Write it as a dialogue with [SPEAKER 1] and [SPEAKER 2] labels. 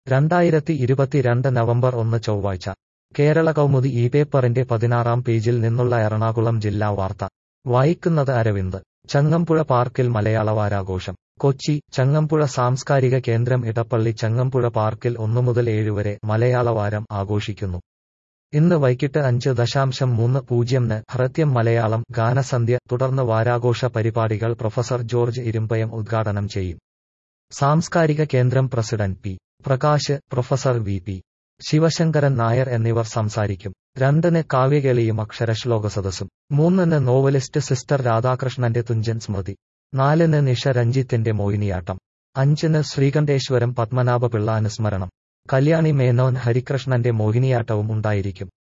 [SPEAKER 1] രണ്ടായിരത്തി ഇരുപത്തിരണ്ട് നവംബർ ഒന്ന് ചൊവ്വാഴ്ച കേരള കൗമുദി ഈ പേപ്പറിന്റെ പതിനാറാം പേജിൽ നിന്നുള്ള എറണാകുളം ജില്ലാ വാർത്ത വായിക്കുന്നത് അരവിന്ദ് ചങ്ങമ്പുഴ പാർക്കിൽ മലയാള വാരാഘോഷം കൊച്ചി ചങ്ങമ്പുഴ സാംസ്കാരിക കേന്ദ്രം ഇടപ്പള്ളി ചങ്ങമ്പുഴ പാർക്കിൽ ഒന്നു മുതൽ ഏഴുവരെ മലയാള വാരം ആഘോഷിക്കുന്നു ഇന്ന് വൈകിട്ട് അഞ്ച് ദശാംശം മൂന്ന് പൂജ്യംന് ഹൃത്യം മലയാളം ഗാനസന്ധ്യ തുടർന്ന് വാരാഘോഷ പരിപാടികൾ പ്രൊഫസർ ജോർജ് ഇരുമ്പയം ഉദ്ഘാടനം ചെയ്യും സാംസ്കാരിക കേന്ദ്രം president P Prakash professor V P Sivasankaran Nair എന്നിവർ സംസാരിക്കും രണ്ടിന് കാവ്യകേളിയും അക്ഷരശ്ലോക സദസ്സും മൂന്നിന് നോവലിസ്റ്റ് സിസ്റ്റർ രാധാകൃഷ്ണന്റെ തുഞ്ചൻ സ്മൃതി നാലിന് നിഷ രഞ്ജിത്തിന്റെ മോഹിനിയാട്ടം അഞ്ചിന് ശ്രീകണ്ഠേശ്വരം പത്മനാഭപിള്ള അനുസ്മരണം കല്യാണി മേനോൻ ഹരികൃഷ്ണന്റെ മോഹിനിയാട്ടവും ഉണ്ടായിരിക്കും